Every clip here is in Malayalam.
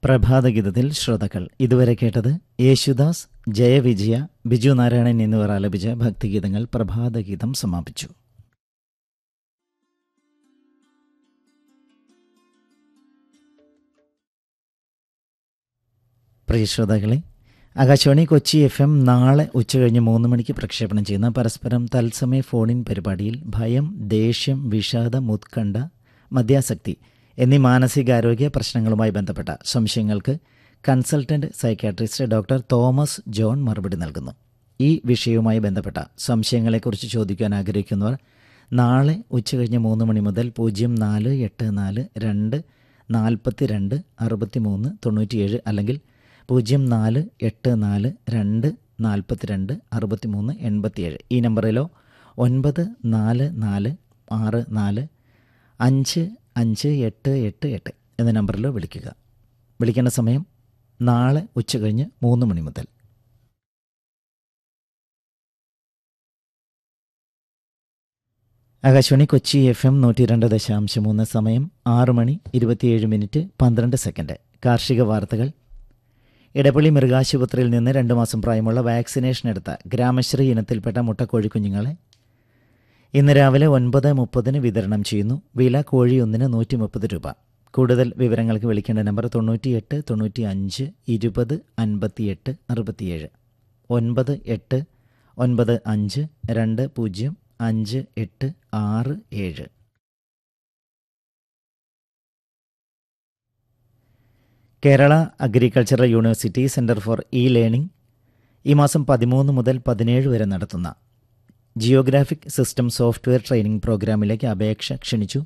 പ്രഭാതഗീതത്തിൽ ശ്രോതാക്കൾ ഇതുവരെ കേട്ടത് യേശുദാസ് ജയവിജയ ബിജു നാരായണൻ എന്നിവർ ആലപിച്ച ഭക്തിഗീതങ്ങൾ പ്രഭാതഗീതം സമാപിച്ചു പ്രിയ ശ്രോതാക്കളെ ആകാശവാണി കൊച്ചി എഫ് എം നാളെ ഉച്ചകഴിഞ്ഞ് മൂന്ന് മണിക്ക് പ്രക്ഷേപണം ചെയ്യുന്ന പരസ്പരം തത്സമയ ഫോണിൻ പരിപാടിയിൽ ഭയം ദേഷ്യം വിഷാദം ഉത്കണ്ഠ മദ്യാസക്തി എന്നീ മാനസികാരോഗ്യ പ്രശ്നങ്ങളുമായി ബന്ധപ്പെട്ട സംശയങ്ങൾക്ക് consultant psychiatrist doctor Thomas John മറുപടി നൽകുന്നു ഈ വിഷയവുമായി ബന്ധപ്പെട്ട സംശയങ്ങളെക്കുറിച്ച് ചോദിക്കാൻ ആഗ്രഹിക്കുന്നവർ നാളെ ഉച്ചകഴിഞ്ഞ് മൂന്ന് മണി മുതൽ പൂജ്യം നാല് എട്ട് നാല് രണ്ട് നാൽപ്പത്തി രണ്ട് അറുപത്തി മൂന്ന് തൊണ്ണൂറ്റിയേഴ് അല്ലെങ്കിൽ പൂജ്യം നാല് എട്ട് നാല് രണ്ട് നാൽപ്പത്തി രണ്ട് അറുപത്തി മൂന്ന് എൺപത്തിയേഴ് ഈ നമ്പറിലോ ഒൻപത് നാല് നാല് ആറ് നാല് അഞ്ച് അഞ്ച് എട്ട് എട്ട് എട്ട് എന്ന നമ്പറിലോ വിളിക്കുക വിളിക്കേണ്ട സമയം നാളെ ഉച്ചകഴിഞ്ഞ് മൂന്ന് മണി മുതൽ ആകാശവാണി കൊച്ചി എഫ് എം നൂറ്റി രണ്ട് ദശാംശം മൂന്ന് സമയം ആറ് മണി ഇരുപത്തിയേഴ് മിനിറ്റ് പന്ത്രണ്ട് സെക്കൻഡ് കാർഷിക വാർത്തകൾ ഇടപ്പള്ളി മൃഗാശുപത്രിയിൽ നിന്ന് രണ്ട് മാസം പ്രായമുള്ള വാക്സിനേഷൻ എടുത്ത ഗ്രാമശ്രീ ഇനത്തിൽപ്പെട്ട മുട്ടക്കോഴി കുഞ്ഞുങ്ങളെ ഇന്ന് രാവിലെ ഒൻപത് മുപ്പതിന് വിതരണം ചെയ്യുന്നു വില കോഴി ഒന്നിന് നൂറ്റി മുപ്പത് രൂപ കൂടുതൽ വിവരങ്ങൾക്ക് വിളിക്കേണ്ട നമ്പർ തൊണ്ണൂറ്റിയെട്ട് തൊണ്ണൂറ്റി അഞ്ച് ഇരുപത് അൻപത്തിയെട്ട് അറുപത്തിയേഴ് ഒൻപത് എട്ട് ഒൻപത് അഞ്ച് രണ്ട് പൂജ്യം അഞ്ച് എട്ട് ആറ് ഏഴ് Kerala agricultural university centre for E learning ഈ മാസം പതിമൂന്ന് മുതൽ പതിനേഴ് വരെ നടത്തുന്ന ജിയോഗ്രാഫിക് സിസ്റ്റം സോഫ്റ്റ്വെയർ ട്രെയിനിംഗ് പ്രോഗ്രാമിലേക്ക് അപേക്ഷ ക്ഷണിച്ചു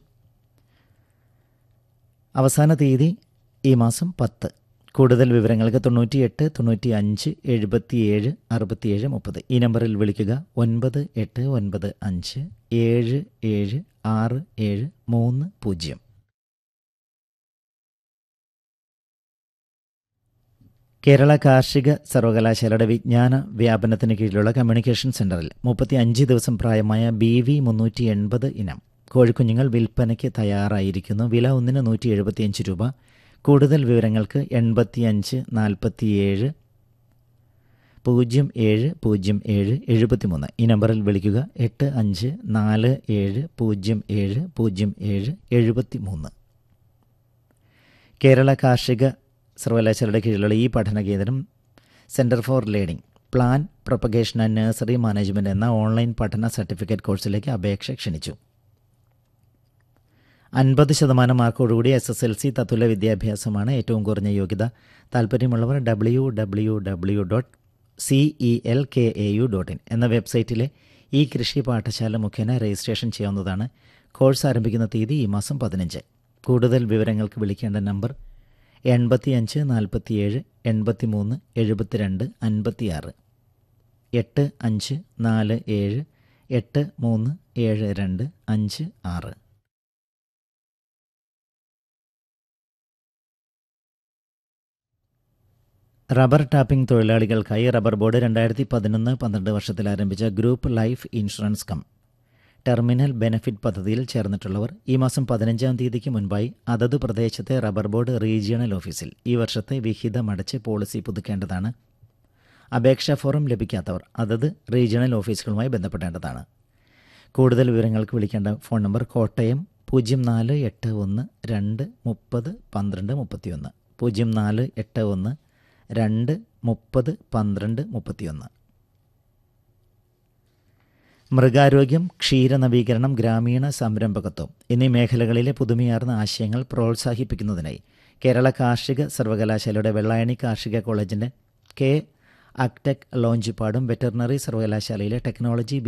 അവസാന തീയതി ഈ മാസം പത്ത് കൂടുതൽ വിവരങ്ങൾക്ക് തൊണ്ണൂറ്റിയെട്ട് തൊണ്ണൂറ്റി അഞ്ച് എഴുപത്തിയേഴ് അറുപത്തിയേഴ് മുപ്പത് ഈ നമ്പറിൽ വിളിക്കുക ഒൻപത് എട്ട് ഒൻപത് അഞ്ച് ഏഴ് ഏഴ് ആറ് ഏഴ് മൂന്ന് പൂജ്യം കേരള കാർഷിക സർവകലാശാലയുടെ വിജ്ഞാന വ്യാപനത്തിന് കീഴിലുള്ള കമ്മ്യൂണിക്കേഷൻ സെന്ററിൽ മുപ്പത്തി അഞ്ച് ദിവസം പ്രായമായ ബി വി മുന്നൂറ്റി എൺപത് ഇനം കോഴിക്കുഞ്ഞുങ്ങൾ വിൽപ്പനയ്ക്ക് തയ്യാറായിരിക്കുന്നു വില ഒന്നിന് നൂറ്റി എഴുപത്തിയഞ്ച് രൂപ കൂടുതൽ വിവരങ്ങൾക്ക് എൺപത്തിയഞ്ച് നാൽപ്പത്തിയേഴ് പൂജ്യം ഏഴ് പൂജ്യം ഏഴ് എഴുപത്തിമൂന്ന് ഈ നമ്പറിൽ വിളിക്കുക എട്ട് അഞ്ച് നാല് ഏഴ് പൂജ്യം ഏഴ് പൂജ്യം ഏഴ് എഴുപത്തി മൂന്ന് കേരള കാർഷിക സർവകലാശാലയുടെ കീഴിലുള്ള ഈ പഠന കേന്ദ്രം centre for learning plan propagation and nursery management എന്ന ഓൺലൈൻ പഠന സർട്ടിഫിക്കറ്റ് കോഴ്സിലേക്ക് അപേക്ഷ ക്ഷണിച്ചു അൻപത് ശതമാനം മാർക്കോടുകൂടി എസ് എസ് എൽ സി തത്തുല്യ വിദ്യാഭ്യാസമാണ് ഏറ്റവും കുറഞ്ഞ യോഗ്യത താല്പര്യമുള്ളവർ W W W dot C E L K A U dot in എന്ന വെബ്സൈറ്റിലെ ഈ കൃഷി പാഠശാല മുഖേന രജിസ്ട്രേഷൻ ചെയ്യാവുന്നതാണ് കോഴ്സ് ആരംഭിക്കുന്ന തീയതി ഈ മാസം പതിനഞ്ച് കൂടുതൽ വിവരങ്ങൾക്ക് വിളിക്കേണ്ട നമ്പർ എൺപത്തിയഞ്ച് നാൽപ്പത്തിയേഴ് എൺപത്തി മൂന്ന് എഴുപത്തിരണ്ട് അൻപത്തിയാറ് എട്ട് അഞ്ച് നാല് ഏഴ് എട്ട് മൂന്ന് ഏഴ് രണ്ട് അഞ്ച് ആറ് റബ്ബർ ടാപ്പിംഗ് തൊഴിലാളികൾക്കായി റബ്ബർ ബോർഡ് രണ്ടായിരത്തി പതിനൊന്ന് പന്ത്രണ്ട് വർഷത്തിൽ ആരംഭിച്ച group life insurance cum terminal benefit പദ്ധതിയിൽ ചേർന്നിട്ടുള്ളവർ ഈ മാസം പതിനഞ്ചാം തീയതിക്ക് മുൻപായി അതത് പ്രദേശത്തെ റബ്ബർ ബോർഡ് റീജിയണൽ ഓഫീസിൽ ഈ വർഷത്തെ വിഹിതമടച്ച് പോളിസി പുതുക്കേണ്ടതാണ് അപേക്ഷാ ഫോറം ലഭിക്കാത്തവർ അതത് റീജിയണൽ ഓഫീസുകളുമായി ബന്ധപ്പെടേണ്ടതാണ് കൂടുതൽ വിവരങ്ങൾക്ക് വിളിക്കേണ്ട ഫോൺ നമ്പർ കോട്ടയം പൂജ്യം നാല് എട്ട് ഒന്ന് രണ്ട് മുപ്പത് പന്ത്രണ്ട് മുപ്പത്തിയൊന്ന് പൂജ്യം നാല് എട്ട് ഒന്ന് രണ്ട് മുപ്പത് പന്ത്രണ്ട് മുപ്പത്തിയൊന്ന് മൃഗാരോഗ്യം ക്ഷീരനവീകരണം ഗ്രാമീണ സംരംഭകത്വം എന്നീ മേഖലകളിലെ പുതുമയാർന്ന ആശയങ്ങൾ പ്രോത്സാഹിപ്പിക്കുന്നതിനായി കേരള കാർഷിക സർവകലാശാലയുടെ വെള്ളായണി കാർഷിക കോളേജിൻ്റെ കെ അക്ടെക് ലോഞ്ച് പാടും വെറ്ററിനറി സർവകലാശാലയിലെ ടെക്നോളജി